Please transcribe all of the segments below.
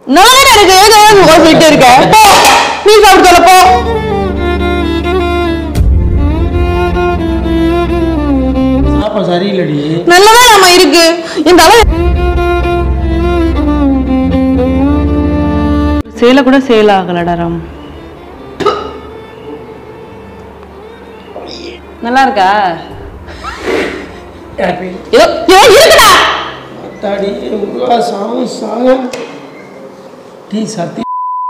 நல்லா இருக்கு ஏதோ ஒரு சொல்லிட்டு இருக்க போ நீ சாப்பிட்டு தொலை, போ சாப்பாடு சரியில்லடி நல்லதான் நம்ம இருக்கு இந்த அளவு சேலை கூட சேல் ஆகலடா ராம் நல்லா இருக்கா ஹாப்பி ஏதோ ஏதோ இருக்குடா தாடி முருகா சாமி சாகம் டீ சத்தி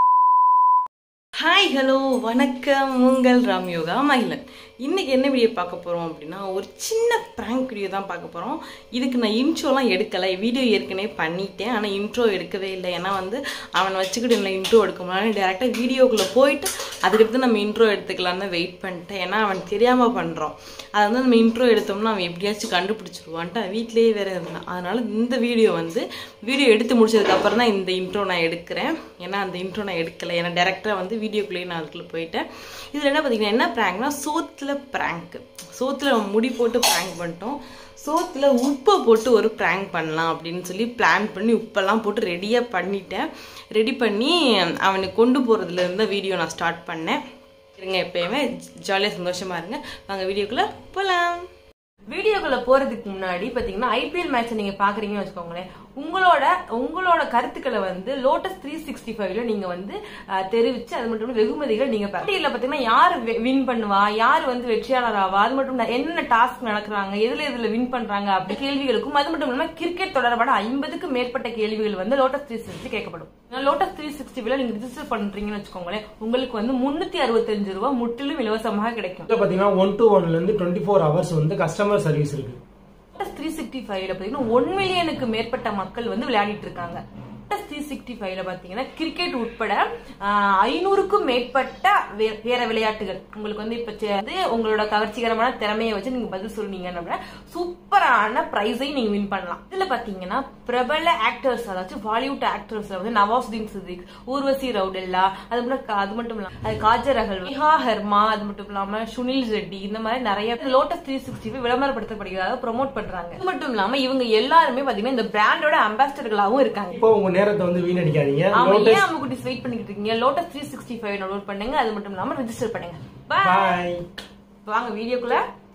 ஹாய் ஹலோ வணக்கம் உங்கள் ராம் யோகா மகிழன் இன்னைக்கு என்ன வீடியோ பார்க்க போகிறோம் அப்படின்னா ஒரு சின்ன ப்ராங்க் வீடியோ தான் பார்க்க போகிறோம் இதுக்கு நான் இன்ட்ரோலாம் எடுக்கலை வீடியோ ஏற்கனவே பண்ணிட்டேன் ஆனால் இன்ட்ரோ எடுக்கவே இல்லை ஏன்னா வந்து அவனை வச்சுக்கிட்டு இல்லை இன்ட்ரோ எடுக்க முடியாது டேரெக்டாக வீடியோக்குள்ளே போயிட்டு அதுக்கடுத்து நம்ம இன்ட்ரோ எடுத்துக்கலான்னு வெயிட் பண்ணிட்டேன் ஏன்னா அவன் தெரியாமல் பண்ணுறோம் அதை வந்து நம்ம இன்ட்ரோ எடுத்தோம்னா அவன் எப்படியாச்சும் கண்டுபிடிச்சிருவான்ட்டு அவன் வீட்டிலேயே வேற இருந்தான் அதனால இந்த வீடியோ வந்து வீடியோ எடுத்து முடிச்சதுக்கப்புறம் தான் இந்த இன்ட்ரோ நான் எடுக்கிறேன் ஏன்னா அந்த இன்ட்ரோ நான் எடுக்கலை ஏன்னா டேரெக்டாக வந்து வீடியோக்குள்ளேயே நான் அதுக்குள்ளே போயிட்டேன் இதில் என்ன பார்த்தீங்கன்னா என்ன ப்ராங்க்னா சோத்தில் ப்ராங்க் சோத்தில் நம்ம முடி போட்டு ப்ராங்க் பண்ணிட்டோம் சோத்தில் உப்பை போட்டு ஒரு ப்ராங்க் பண்ணலாம் அப்படின்னு சொல்லி பிளான் பண்ணி உப்பெல்லாம் போட்டு ரெடியாக பண்ணிட்டேன் ரெடி பண்ணி அவனுக்கு கொண்டு போகிறதுல இருந்த வீடியோ நான் ஸ்டார்ட் பண்ணேன் இருங்க எப்பயுமே ஜாலியாக சந்தோஷமா இருங்க வாங்க வீடியோக்குள்ளே போகலாம் வீடியோக்குள்ள போறதுக்கு முன்னாடி பாத்தீங்கன்னா ஐபிஎல் மேட்ச் நீங்க பாக்குறீங்கன்னு வச்சுக்கோங்களேன் உங்களோட உங்களோட கருத்துக்களை வந்து லோட்டஸ் த்ரீ சிக்ஸ்டி ஃபைவ்ல நீங்க வந்து அஹ், தெரிவிச்சு அது மட்டும் இல்ல வெகுமதிகள் நீங்க போட்டியில பாத்தீங்கன்னா யார் வின் பண்ணுவா யார் வந்து வெற்றியாளர் ஆவா அது மட்டும் இல்ல என்னென்ன டாஸ்க் நடக்குறாங்க எதுல எதுல வின் பண்றாங்க அப்படி கேள்விகளுக்கும் அது மட்டும் இல்லாம கிரிக்கெட் தொடர்பான ஐம்பதுக்கும் மேற்பட்ட கேள்விகள் வந்து லோட்டஸ் த்ரீ சிக்ஸ்டி கேட்கப்படும் லோட்டஸ் த்ரீ சிக்ஸ்டில நீங்க ரிஜிஸ்டர் பண்றீங்கன்னு வச்சுக்கோங்களேன் உங்களுக்கு வந்து முன்னூத்தி அறுபத்தஞ்சு ரூபாய் முற்றிலும் இலவசமாக கிடைக்கும் இதில் பார்த்தீங்கன்னா ஒன் டு ஒன்ல இருந்து டுவெண்ட்டி ஃபோர் ஹவர்ஸ் வந்து கஸ்டமர் சர்வீஸ் இருக்கு த்ரீ சிக்ஸ்டி ஃபைவ்ல பாத்தீங்கன்னா ஒன் மில்லியனுக்கு மேற்பட்ட மக்கள் வந்து விளையாடிட்டு இருக்காங்க த்ரீ சிக்ஸ்டி ஃபைவ்ல பாத்தீங்கன்னா கிரிக்கெட் உட்பட ஆஹ், ஐநூறுக்கும் மேற்பட்ட வே- வேற விளையாட்டுகள் உங்களுக்கு வந்து இப்ப சே- வந்து உங்களோட கவர்ச்சிகரமான திறமையை வச்சு நீங்க பதில் சொன்னீங்க அப்படின்னா சூப்பரான பிரைஸை நீங்க வின் பண்ணலாம் இதுல பாத்தீங்கன்னா பிரபல ஆக்டர்ஸ் அதாச்சும் பாலிவுட் ஆக்டர்ஸ்ல வந்து நவாசுதீன் சித்திக் ஊர்வசி ரவுடெல்லா அது மட்டும் கா- அது மட்டும் இல்லாம அது காஜர் அகல் நிஹா ஹர்மா அது மட்டும் இல்லாம சுனில் ரெட்டி இந்த மாதிரி நிறைய லோட்டஸ் த்ரீ சிக்ஸ்டி விளம்பரப்படுத்தப்படுகிறதாக ப்ரோமோட் பண்றாங்க இது மட்டும் இல்லாம இவங்க எல்லாருமே பாத்தீங்கன்னா இந்த பிராண்டோட அம்பாசிடர்களாகவும் இருக்காங்க இப்போ உங்க நேரத்தை வந்து வீணடிக்காதீங்க ஆமா லோட்டஸ் ஏன் அவங்க குட்டிஸ் வெயிட் பண்ணிட்டு இருக்கீங்க lotus three sixty five download பண்ணுங்க அது மட்டும் இல்லாம ரெஜிஸ்டர் பண்ணுங்க Bye. பாய் வாங்க வீடியோக்குள்ள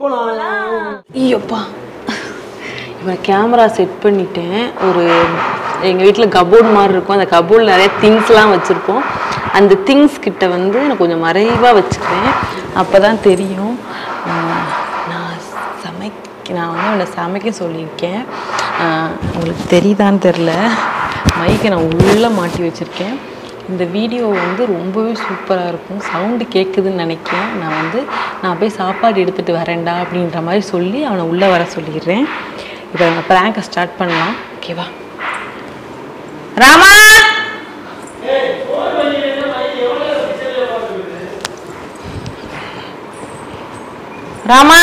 போலாம் ஐயோப்பா இவன் கேமரா செட் பண்ணிட்டேன் ஒரு எங்கள் வீட்டில் கபோர்ட் மாதிரி இருக்கும் அந்த கபோர்டில் நிறைய திங்ஸ்லாம் வச்சுருப்போம் அந்த திங்ஸ் கிட்ட வந்து நான் கொஞ்சம் மறைவாக வச்சுக்கிறேன் அப்போ தான் தெரியும் ஆஹ் நான் சமைக்க நான் வந்து அவனை சமைக்க சொல்லியிருக்கேன் ஆஹ் உங்களுக்கு தெரியுதான்னு தெரில மைக்கை நான் உள்ளே மாட்டி வச்சுருக்கேன் இந்த வீடியோ வந்து ரொம்பவே சூப்பராக இருக்கும் சவுண்டு கேட்குதுன்னு நினைக்கிறேன் நான் வந்து நான் போய் சாப்பாடு எடுத்துகிட்டு வரேன்டா அப்படின்ற மாதிரி சொல்லி அவனை உள்ளே வர சொல்லிடுறேன் இப்போ நம்ம ப்ராங்கை ஸ்டார்ட் பண்ணலாம் ஓகேவா ராமா ராமா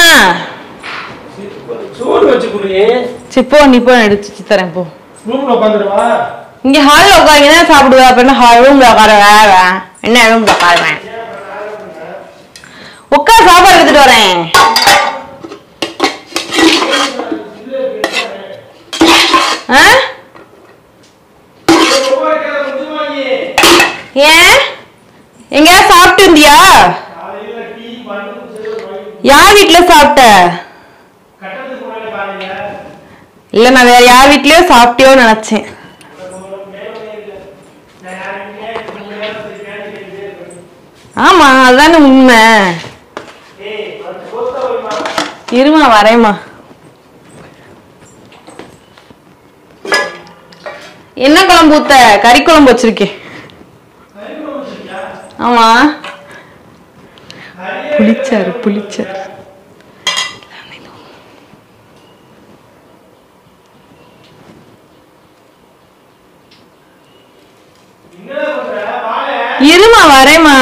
சோறு வச்சு குடுறே சிப்போ நீ போ நான் எடுத்து தரேன் போ ரூம்ல உட்காந்துருவா இங்க ஹாலில் உட்காருங்க தான் சாப்பிடுவா அப்ப என்ன ரூம்ல உட்காருவேன் என்ன ரூம்ல உட்காருவேன் உட்கார் சாப்பாடு எடுத்துட்டு வரேன் ஆ? ஏன் எங்கேயாவது சாப்பிட்டு இருந்தியா யார் வீட்டுல சாப்பிட்ட இல்ல நான் வேற யார் வீட்லயோ சாப்பிட்டியோ நினைச்சேன் ஆமா அதுதானே உண்மை இருமா வரேம்மா என்ன குழம்பு ஊத்த கறி குழம்பு வச்சிருக்கேன் ஆமா புளிச்சாரு புளிச்சாரு இருமா வரேம்மா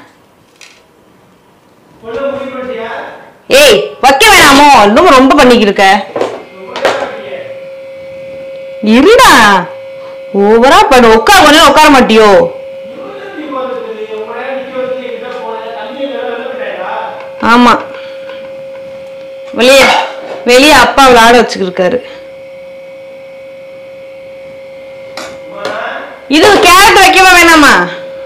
ஏய் வைக்க வேணாமோ இன்னும் ரொம்ப பண்ணிக்கிட்டு இருக்க இருடா ஓவரா பண்ணு உட்கார கொஞ்சம் உட்கார மாட்டியோ ஆமா வெளியே வெளியே அப்பா விளையாட வச்சுக்கிருக்காரு இது கேரட் வைக்கவா வேணாமா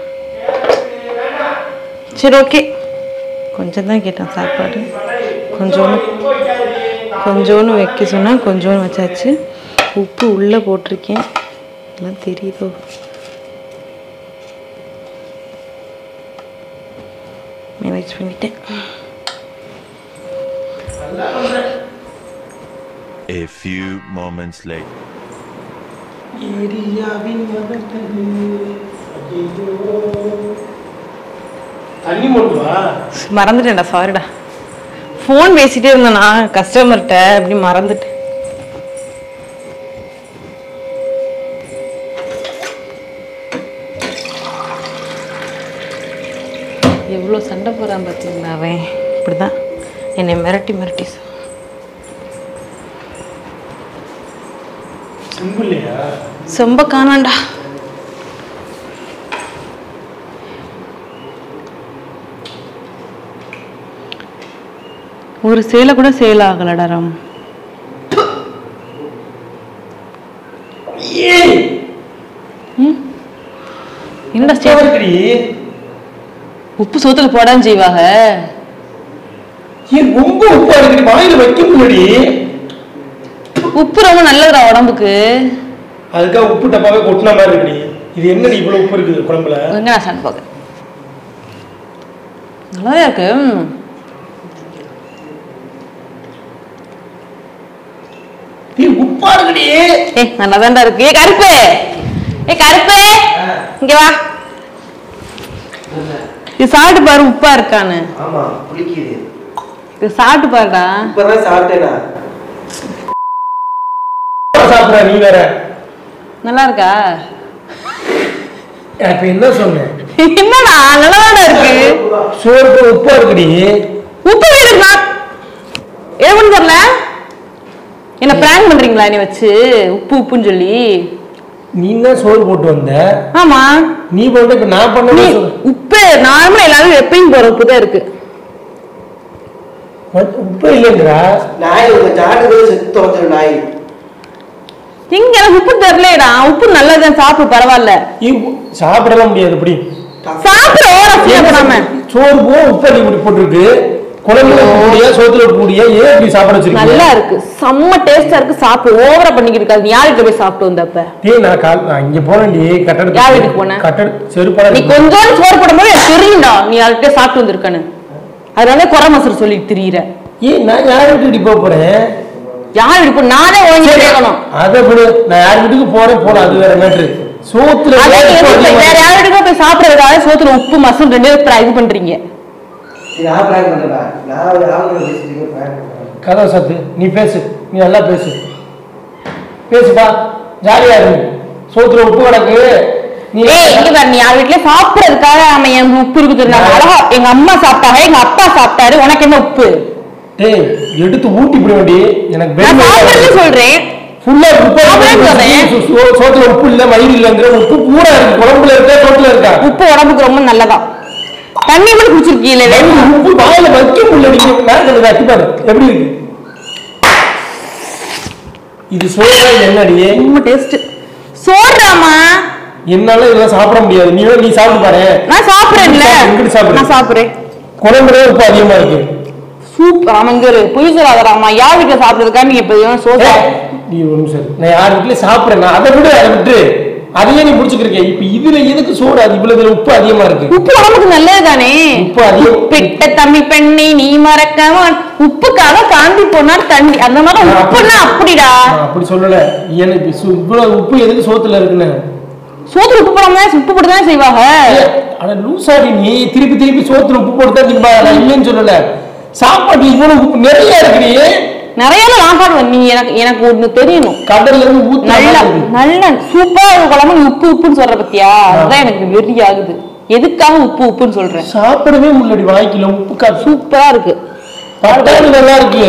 சரி ஓகே கொஞ்சம் தான் கேட்டேன் சாப்பாடு கொஞ்சோண்டு கொஞ்சோண்டு வைக்க சொன்னால் கொஞ்சோண்டு வச்சாச்சு உப்பு உள்ளே போட்டிருக்கேன் எல்லாம் தெரியுதோ மேனேஜ் பண்ணிட்டேன் A few moments later. ஏரியாவின் மகத்தது ஐயையோ. தண்ணி மட்டுவா மறந்துட்டேன்டா சாரிடா ஃபோன் பேசிட்டே இருந்தேனா கஸ்டமர்கிட்ட அப்படி மறந்துட்டேன் எவ்வளோ சண்டை போகிறான் பார்த்தீங்களா அவன் இப்படிதான் என்னை மிரட்டி மிரட்டி சொ- சிம்பிள்லையா செம்ப காணாண்டா ஒரு சேலை கூட சேல் ஆகலடா ராம் என்னடா ஸ்டே இருக்குடி உப்பு சோத்துல போடான்னு செய்வாங்க ஏன் ரொம்ப உப்பா இருக்குடி வாயில வைக்க முடியடி உப்பு ரொம்ப நல்லதுடா உடம்புக்கு அதுக்காக உப்பு டப்பாவே கொட்டின மாதிரி இருக்குடி இது என்னடி இவ்வளவு உப்பு இருக்குது குழம்புல எங்க நான் சாப்பிட்டு பார்க்க நல்லாவே இருக்கு ம். ஏய் உப்பா இருக்குடி ஏய் நல்லா இருக்கு ஏ கருப்பு ஏ கருப்பு இங்க வா இது சாப்பிட்டு பாரு உப்பா இருக்கான்னு ஆமா புளிக்குது இது சாப்பிட்டு பாருடா இப்பதான் சாப்பிட்டேனா சாப்பிட நீ வேற நல்லா இருக்கா நான் இப்ப என்ன சொன்னேன் என்னடா நல்லாதான்டா இருக்கு சோறு போய் உப்பா இருக்குடி உப்பு வேணுமா எதுவும் தெரியல என்ன பிராங்க் பண்றீங்களா என்னை வச்சு உப்பு உப்புன்னு சொல்லி நீ தான் சோறு போட்டு வந்த ஆமா நீ போட்டு இப்ப நான் நீ பண்ண உப்பு நார்மலா எல்லாரும் எப்பயும் போற உப்பு தான் இருக்கு உப்பே இல்லைன்றா நாய் உங்க ஜாட்டுக்கு செத்து தொலைஞ்சிடும் நாய் எங்க எனக்கு உப்பு தெரியலடா உப்பு நல்லதுதான் சாப்பிடு பரவாயில்ல சாப்பிடலாம் முடியாது இப்படி சாப்பிடு ஓர பண்ணாம சோறு போ உப்பு அள்ளி இப்படி போட்டிருக்கு குழம்புல உப்பு முடியா சோத்துல உப்பு முடியா ஏன் இப்படி சாப்பிட நல்லா வச்சிருக்கீங்க இருக்கு செம்ம டேஸ்டா இருக்கு சாப்பிடு ஓவரா பண்ணிக்கிட்டு இருக்காது நீ யார்கிட்ட போய் சாப்பிட்டு வந்தப்ப டேய் நான் கால் நான் இங்க போனேன்டி கட்டட யார் வீட்டுக்கு போன? கட்டட செருப்பால நீ கொஞ்சோண்டு சோறு போடும்போது எனக்கு தெரியும்டா நீ யார்கிட்ட சாப்பிட்டு வந்திருக்கன்னு அதனால குறை மசூர் சொல்லிட்டு திரியிற ஏய் நான் யார் வீட்டுக்கு போக போறேன் யார் வீட்டு போ நானே உடனே கேட்கணும் அதை விடு நான் யார் வீட்டுக்கு போறேன் போல அது வேற மேட்ரு சோத்துல அதான் நீ உப்பு எதுக்கு அதிகமா வேற யார் வீட்டுக்கு போய் சாப்பிடுறதுக்காக சோத்துல உப்பு மசூர் ரெண்டு பேரும் இது பண்றீங்க நான் பிளான் பண்றேன் நான் ஒரு ஆளுநர் பேசிட்டு பிளான் பண்றேன் கதவை சத்து நீ பேசு நீ நல்லா பேசு பேசுப்பா ஜாலியா இரு சோத்துல உப்பு கிடக்கு நீ ஏய் இங்க பாரு நீ யார் வீட்லயும் சாப்பிடுறதுக்காக அவன் என் உப்பு இருக்கு தெரிஞ்சாங்க அழகா எங்க அம்மா சாப்பிட்டாங்க எங்க அப்பா சாப்பிட்டாரு உனக்கு என்ன உப்பு டேய் எடுத்து ஊட்டி விட வேண்டி எனக்கு நான் சாப்பிடுறது சொல்றேன் ஃபுல்லா உப்பு சாப்பிடுறேன்னு சொல்றேன். சோ- சோ- சோத்துல உப்பு இல்ல மயில் இல்லங்கிற உப்பு பூரா இருக்கு குழம்புல இருக்கா சோத்துல இருக்கா உப்பு உடம்புக்கு ரொம்ப நல்லதா தண்ணி மட்டும் குடிச்சிருக்கீங்களே ரெண்டு உப்பு வாயில வைக்க முடியல நீங்க மேல கட்டி பாரு எப்படி இருக்கு இது சோறா என்னடி ரொம்ப டேஸ்ட் சோறாமா என்னால இதெல்லாம் சாப்பிட முடியாது நீ வேணா நீ சாப்பிட்டு பாரு நான் சாப்பிடுறேன்ல இங்கிட்டு சாப்பிடு. நான் சாப்பிடுறேன் குழம்புல உப்பு அதிகமா இருக்கு சூப்பர் ஆமா இங்க இரு. பொய் சொல்லாதடாமா யார் வீட்டுல சாப்பிடுறதுக்கா நீ இப்ப சோறு நீ ஒரு நிமிஷம் இரு. நான் யார் வீட்லயும் சாப்பிடுறேன் நான் அதை விட அதை விட்டு அதையே நீ பிடிச்சிருக்க இப்ப இதுல எதுக்கு சோறு அது இவ்வளவு இதுல உப்பு அதிகமா இருக்கு உப்பு உடம்புக்கு நல்லது தானே உப்பு அதிகம். உப்பிட்ட தம்பி பெண்ணை நீ மறக்காம உப்புக்காக காந்தி போனார் தண்ணி அந்த மாதிரி நான் உப்புன்னா அப்படிடா நான் அப்படி சொல்லல எனக்கு சு- இவ்வளவு உப்பு எதுக்கு சோத்துல இருக்குன்னு சோத்துல உப்பு போடாம உப்பு போட்டு தான் செய்வாங்க ஆனா லூசாடி நீ திருப்பி திருப்பி சோத்துல உப்பு போட்டு தான் திம்பா நான் இல்லைன்னு சொல்லல சாப்பாடு இவ்வளவு உப்பு நிறைய இருக்குடி நிறைய நான் சாப்பிடுவேன் நீ எனக்கு எனக்கு ஒண்ணு தெரியணும் கடல்ல இருந்து ஊத்து நல்ல நல்ல சூப்பரா ஒரு குழம்பு நீ உப்பு உப்புன்னு சொல்ற பத்தியா அதுதான் எனக்கு வெறி ஆகுது எதுக்காக உப்பு உப்புன்னு சொல்றேன் சாப்பிடவே முடியலடி வாய்க்கல உப்பு காசு சூப்பரா இருக்கு பட்டாணி நல்லா இருக்கு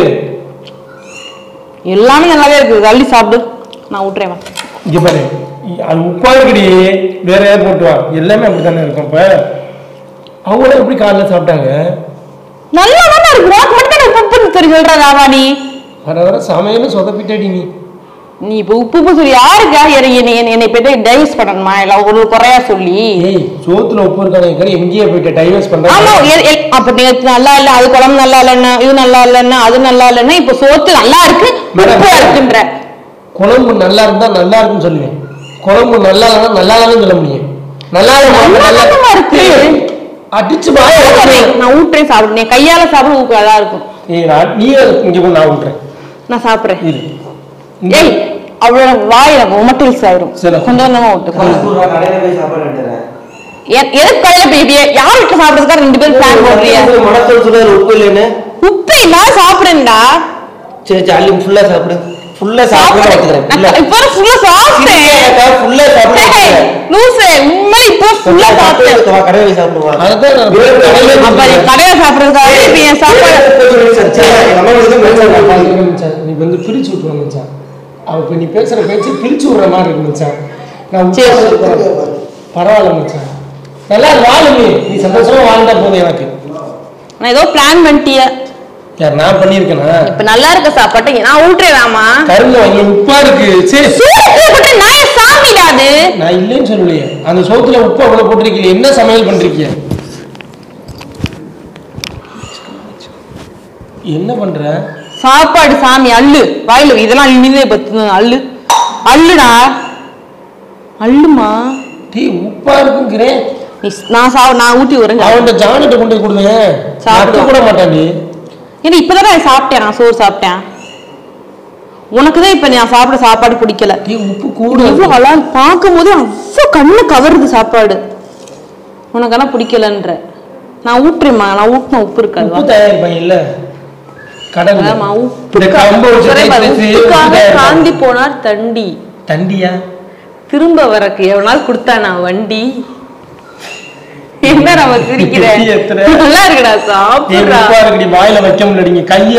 எல்லாமே நல்லாவே இருக்கு அள்ளி சாப்பிடு நான் விட்டுறேன் வா. இங்க பாரு இ- அது உப்பா இருக்குடி வேற ஏதாவது போட்டு வா எல்லாமே அப்படித்தானே இருக்கும் இப்ப அவங்களும் எப்படி காலைல சாப்பிட்டாங்க நல்லா தானே இருக்கு உனக்கு மட்டும் தான் உப்பு உப்புன்னு சொல்லி சொல்ற ராவா நீ வர வர சமையலும் சொதப்பிட்டடி நீ நீ இப்ப உப்பு உப்பு சொல்லி யாருக்கா என்னை என்னை என்னை- என்னை போயிட்டு டைவர்ஸ் பண்ணணுமா இல்ல ஒரு குறையா சொல்லி ஏய் சோத்துல உப்பு இருக்கானே எங்கேயே போயிட்டு டைவர்ஸ் ஆமா பண்றேன் எ- எ- அப்ப நேத்து நல்லா இல்ல அது குழம்பு நல்லா இல்லைன்னா இது நல்லா இல்லைன்னா அது நல்லா இல்லைன்னா இப்ப சோத்து நல்லா இருக்கு மேடம். உப்பா இருக்குன்ற குழம்பு நல்லா இருந்தா நல்லா இருக்குன்னு சொல்லுவேன் குழம்பு நல்லா இல்லைன்னா நல்லா இல்லைன்னு சொல்ல முடியும் நல்லா இல்ல நல்லாதாம்மா இருக்கு. அடிச்சு பாய நான் ஊட்டுறேன் சாப்பிடுறேன் கையால சாப்பிட ஊக்கு நல்லா இருக்கும் ஏய் நான் நீ இங்க போய் நான் விட்டுறேன் நான் சாப்பிடுறேன் இது இந்த- ஏய் அவ்வளவு வாய் எனக்கு உமட்டில்ஸ் ஆயிரும் சரி. கொஞ்சம் கொஞ்சமா விட்டு காசு கொடுறா, கடையில போய் சாப்பாடு எடுத்துறேன் எ- எதுக்கு கடையில போய் யார் வீட்டுல சாப்பிடுறதுக்கா ரெண்டு பேரும் பிளான் போடுறியா மனசோல் சொல்ல உப்பு இல்லைன்னு உப்பு இல்லாம சாப்பிடுறேன்டா சரி சரி அள்ளி ஃபுல்லா சாப்பிடு ஃபுல்லா சாப்பிட எடுத்துக்கிறேன் ஃபுல்லா இப்ப ஃபுல்லா சாப்பிட்டேன் ஃபுல்லா சாப்பிட ஏய், லூசு உண்மையில இப்போ ஃபுல்லா சாப்பிட்டேன் கடையில போய் சாப்பிடுவா அதுதான் நான் கடையில அப்ப நீ கடையில சாப்பிடுறதுக்காக இப்ப என் சாப்பாடு மச்சான், நீ வந்து பிரிச்சு விட்டுருவ மச்சான் அவ இப்ப நீ பேசுற பேச்சு பிரிச்சு விடுற மாதிரி இருக்கு மச்சான் நான் உப்பு சரி. சாப்பிடுறேன். பரவாயில்ல மச்சான் நல்லா வாழு நீ நீ சந்தோஷமா வாழ்ந்தா போதும் எனக்கு நான் ஏதோ பிளான் பண்ணிட்டிய யார் நான் பண்ணியிருக்கேனா இப்ப நல்லா இருக்க சாப்பாட்டை நான் ஊட்டுறேன் வேமா கரும்பு வாங்கி உப்பா இருக்கு சரி போட்டு நான் என் சாமிடா அது நான் இல்லைன்னு சொல்லலையே அந்த சோத்துல உப்பு அவ்வளவு போட்டிருக்கீங்க என்ன சமையல் பண்றீங்க என்ன பண்ற சாப்பாடு சாமி அள்ளு வாயில வை. இதெல்லாம் இனிமே பத்து அள்ளு அள்ளுடா அள்ளுமா டீ உப்பா இருக்குங்கிறேன் நீ ஸ்- நான் சா நான் ஊட்டி வரேன் அவன்கிட்ட ஜானிட்ட கொண்டு போய் கொடுங்க சாப்பிடுவான். சாப்பிட கூட மாட்டான்டி ஏன்னா இப்பதான் நான் சாப்பிட்டேன் நான் சோறு சாப்பிட்டேன் உனக்கு தான் இப்ப நான் சாப்பிட சாப்பாடு பிடிக்கல டீ உப்பு கூட எவ்வளவு அழகா பார்க்கும் போது அவ்வளோ கண்ணு கவருது சாப்பாடு உனக்கு ஆனா பிடிக்கலன்ற நான் ஊட்டுறேம்மா நான் ஊட்டின உப்பு இருக்காது உப்பு தயாரிப்பாங்க இல்ல கடல்ல அதாம்மா, இந்த கம்பை வச்சு உப்புக்காக தேய்ச்சி தேய்ச்சி உப்பு உப்புக்காக தயாரிப்பாங்க. காந்தி போனார் தண்டி தண்டியா திரும்ப வரக்கு எவ்வளவு நாள் கொடுத்தானா வண்டி என்ன நம்ம சிரிக்கிற குட்டி எத்தனை? நல்லா இருக்குடா ஏய், சாப்பிடுறா உப்பா இருக்குடி வாயில வைக்க முடியலடிங்க கைய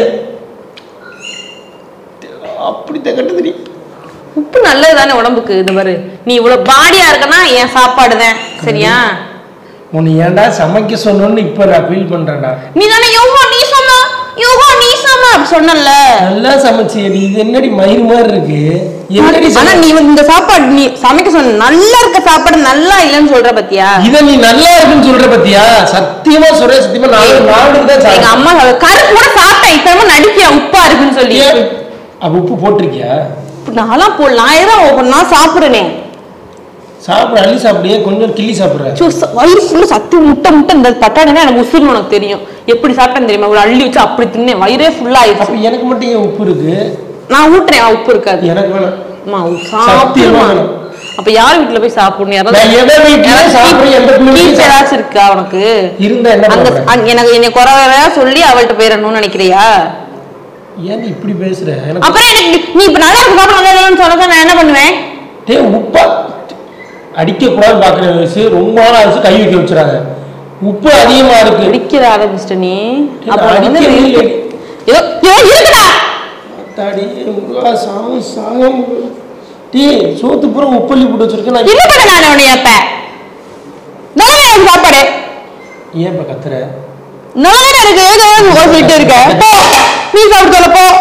அப்படி தகட்டுதுடி உப்பு நல்லது தானே உடம்புக்கு இந்த மாதிரி நீ இவ்வளவு பாடியா இருக்கனா என் சாப்பாடு தான் சரியா உன்னை ஏன்டா சமைக்க சொன்னோன்னு இப்ப நான் ஃபீல் பண்றேன்டா நீ தானே யோகோ நீ சொன்னா யோகோ நீ சொன்னா அப்படி சொன்னல நல்லா சமைச்சியடி இது என்னடி மயிர் மாதிரி இருக்கு என்னடி ஆனா சமை- நீ வந்து இந்த சாப்பாடு நீ சமைக்க சொன்ன நல்லா இருக்க சாப்பாடு நல்லா இல்லைன்னு சொல்ற பத்தியா இத நீ நல்லா இருக்குன்னு சொல்ற பத்தியா சத்தியமா சொல்ற சத்தியமா நான் நானுக்கு தான் எங்க சாப்பிட்டேன். அம்மா சொல்ல, கருப்பு கூட சாப்பிட்டேன் இத்தனமா நடிக்கிறேன் உப்பா இருக்குன்னு சொல்லி ஏன் அப்ப உப்பு போட்டிருக்கியா நான்லாம் போடலாம் ஏதோ நான் சாப்பிடுறேனே சாப்பிட அள்ளி சாப்பிடுறியா கொஞ்சம் கிள்ளி சாப்பிடுற சோ, ச- வயிறு ஃபுல்லா சத்து முட்டை முட்டை இந்த பட்டாணினா எனக்கு உசுர்னு உனக்கு தெரியும் எப்படி சாப்பிட்டேன்னு தெரியுமா ஒரு அள்ளி வச்சு அப்படி தின்னேன் வயிறே ஃபுல்லா அப்ப ஆயிடுச்சு எனக்கு மட்டும் ஏன் உப்பு இருக்கு நான் ஊட்டுறேன் ஆ, உப்பு இருக்காது எனக்கு வேணாம் அம்மா, சத்தியமா சாப்பிடுமா வேணும். அப்ப யார் வீட்டுல போய் சாப்பிடணும் நான் எதை வீட்டுல யாராவது சாப்பிடுறேன், எந்த பிள்ளையும் டீச்சர் சாப்பிடு. ஏதாச்சும் இருக்கா உனக்கு இருந்தா என்ன அங்க பண்ற? அங்க எனக்கு என்னை குறைவா சொல்லி அவள்கிட்ட போயிடணும்னு நினைக்கிறியா ஏன் நீ இப்படி பேசுற எனக்கு அப்புறம் எனக்கு நீ- நீ இப்ப நல்லா இருக்கு சாப்பிட நல்லா இல்லைன்னு சொன்னா நான் என்ன பண்ணுவேன் டேய் உப்பா அடிக்க கூடாது பாக்குற வயசு ரொம்ப நாள் ஆச்சு கை வைக்க வச்சுறாங்க உப்பு அதிகமா இருக்கு பிடிக்கிற ஆரம்பிச்சிட்ட நீ சரி, அப்புறம் வந்து அடிக்கவே இருக்கு. இல்லை. ஏதோ ஏதோ இருக்குடா தாடி முருகா, சாமி சாயம் டேய் சோத்து பூரா உப்பள்ளி போட்டு வச்சிருக்கேன் நான் என்ன பண்ண நான் உன்னைய அப்ப நல்லா எனக்கு சாப்பாடு ஏன் இப்ப கத்துற நல்லா இருக்கு ஏதோ ஏதோ சொல்லிட்டு இருக்க போ நீ சாப்பிட்டு தொலை, போ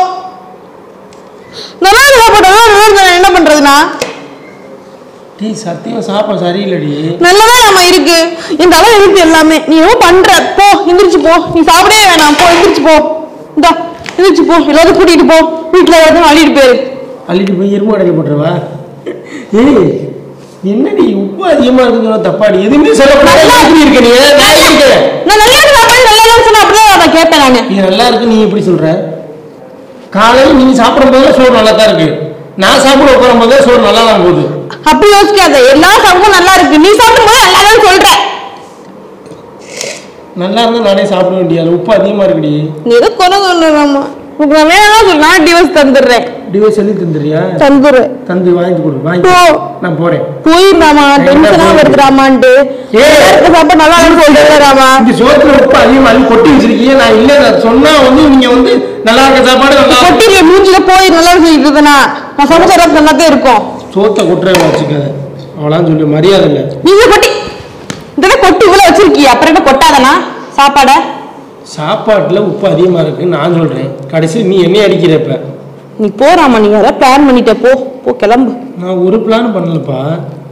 நல்லா இருக்கு சாப்பாடு நல்லா இருக்கு, நான் என்ன பண்றதுனா டேய் சத்தியமா சாப்பாடு சரியில்லடி நல்லதா நம்ம இருக்கு இந்த அளவு இருக்கு எல்லாமே நீ ஏதோ பண்ற போ எந்திரிச்சு போ நீ சாப்பிடவே வேணாம் போ எந்திரிச்சு போ இந்தா எந்திரிச்சு போ எல்லாரும் கூட்டிட்டு போ வீட்டுல எல்லாத்தையும் அள்ளிட்டு போயிரு அள்ளிட்டு போய் எருமை அடைக்க போட்டுருவா ஏய் என்னடி உப்பு அதிகமா இருக்குன்னு தப்பாடி எதுவுமே சொல்லக்கூடாது எப்படி இருக்க நீ நான் இருக்கேன் நான் நல்லா இருக்கு சாப்பாடு நல்லா இல்லைன்னு சொன்னா அப்படியே நான் கேட்பேன் நானு இது நல்லா இருக்கு நீ எப்படி சொல்ற காலையில் நீ சாப்பிடும் போது சோறு நல்லா தான் இருக்கு நான் சாப்பிட உட்காரும் போதே சோறு நல்லா தான் போகுது அப்படி யோசிக்காத எல்லா சாப்பிடும் நல்லா இருக்கு நீ சாப்பிடும் போது நல்லா இல்லைன்னு சொல்ற நல்லா இருந்தா நானே சாப்பிட வேண்டியது உப்பு அதிகமா இருக்குடி நீ ஏதோ குறை சொல்லலாமா உனக்கு நான் வேணாம் சொல்லு நான் டிவோர்ஸ் தந்துடுறேன் டிவைஸ் சொல்லி தந்துறியா தந்துடுறேன் தந்து வாங்கி கொடு வாங்கி போ. நான் போறேன் போயிடுறாமா டென்ஷனா வருதுராமான்ட்டு ஏய். நல்லா இருக்க சாப்பாடு நல்லா இல்லைன்னு சொல்றேன் இந்த சோத்துல உப்பு அதிகமா அள்ளி கொட்டி வச்சிருக்கீங்க நான் இல்ல நான் சொன்னா வந்து நீங்க வந்து நல்லா இருக்க சாப்பாடு நல்லா இருக்கு. கொட்டில மூஞ்சில போய் நல்லா சொல்லிட்டு இருந்தனா நான் சமைச்சா நல்லாத்தே இருக்கும் சோத்தை கொட்டுறேன் வச்சுக்காத அவளாம் சொல்லி மரியாதை இல்லை நீங்க கொட்டி இதெல்லாம் கொட்டி இவ்வளவு வச்சிருக்கிய அப்புறம் என்ன கொட்டாதனா சாப்பாட சாப்பாட்டுல உப்பு அதிகமா இருக்குன்னு நான் சொல்றேன் கடைசி நீ என்ன அடிக்கிற இப்ப நீ போறாமா நீ யாராவது பிளான் பண்ணிட்ட போ போ கிளம்பு நான் ஒரு பிளான் பண்ணலப்பா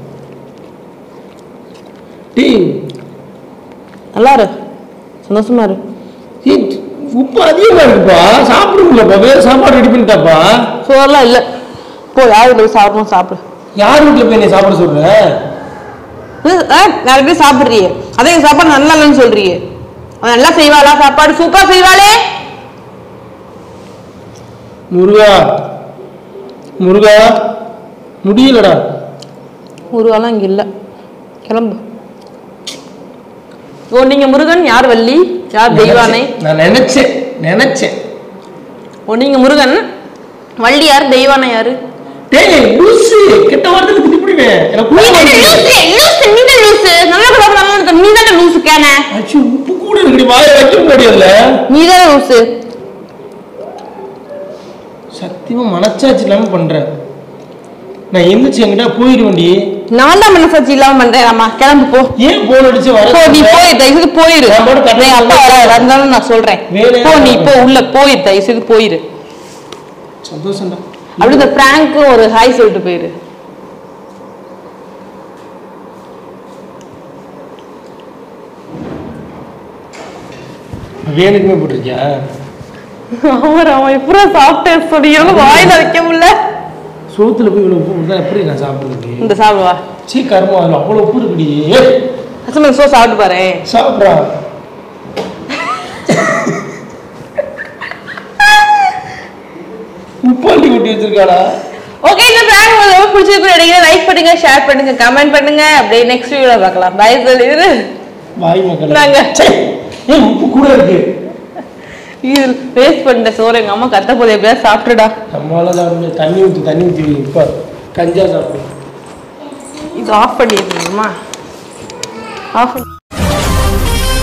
டேய் நல்லா இரு சந்தோஷமா இரு ஏய், உப்பு அதிகமா இருக்குப்பா சாப்பிட முடியலப்பா வேற சாப்பாடு ரெடி பண்ணிட்டாப்பா சோறுலாம் இல்லை போ யார் வீட்டில் சாப்பிடணும் சாப்பிடு யார் வீட்டுல போய் நீ சாப்பிட சொல்ற நிறைய பேர் சாப்பிட்றியே அதே என் சாப்பாடு நல்லா இல்லைன்னு சொல்றியே அவன் நல்லா செய்வாளா சாப்பாடு சூப்பரா செய்வாளே முருகா முருகா முடியலடா முருகாலாம் இங்க இல்ல கிளம்பு ஓ நீங்க முருகன் யார் வள்ளி யார் தெய்வானை நான் நினைச்சேன் நினைச்சேன் ஓ நீங்க முருகன் வள்ளி யார் தெய்வானை யாரு டேய் லூசு கெட்ட வார்த்தையில திட்டிப்பிடுவேன் எனக்கு நீ கோவம் தானே வருது. லூசு லூசு நீ தான் லூசு நல்லா கூட நல்லா இருக்க நீ தானே லூசு கேன அச்சு உப்பு கூட இருக்குடி வாயை வைக்க முடியல நீ தானே லூசு சத்தியமா மனச்சாட்சி இல்லாம பண்றேன் நான் எந்திரிச்சு என்கிட்ட போயிருவேன்டி நான் தான் மனசாட்சி இல்லாம பண்றேன் அம்மா கிளம்பு போ ஏன் போன் அடிச்சு வர போ நீ சொல்ற? போய் தயவு செய்து போயிரு நான் பாட்டு கட்டணம் என் அப்பா வர வந்தாலும் நான் சொல்றேன் வேலையா போ நீ இருக்கு. போ உள்ள போயிரு தயவு செய்து போயிரு சந்தோஷம்டா அப்படி இந்த பிராங்க்கு ஒரு ஹாய் சொல்லிட்டு போயிரு வேணுக்குமே போட்டிருக்கியா அவர் அவன் எப்படா சாப்பிட்டேன் சொல்லியும் வாயில வைக்க முடியல சோத்துல போய் இவ்வளவு உப்பு இருந்தா எப்படி நான் சாப்பிடுறது இந்த சாப்பிடுவா சீ கருமா அதுல அவ்வளவு உப்பு இருக்குடி அசமன் சோ சாப்பிட்டு பாரு சாப்பிட்றா உப்பாண்டி கொட்டி வச்சிருக்காடா ஓகே இந்த பிராங்க் உங்களுக்கு ரொம்ப பிடிச்சிருக்கு நினைக்கிறேன் லைக் பண்ணுங்க ஷேர் பண்ணுங்க கமெண்ட் பண்ணுங்க அப்படியே நெக்ஸ்ட் வீடியோல பார்க்கலாம் பை சொல்லிடு வாய் மக்கள் நாங்க. ஏய் உப்பு கூட இருக்கு இது வேஸ்ட் பண்ணிட்ட சோறு எங்க அம்மா கத்த போது எப்படியா சாப்பிட்டுடா நம்மளால சாப்பிட முடியாது. தண்ணி ஊற்றி தண்ணி ஊற்றி இப்போ கஞ்சா சாப்பிடும் இது ஆஃப் பண்ணிடுமா ஆஃப் பண்ணி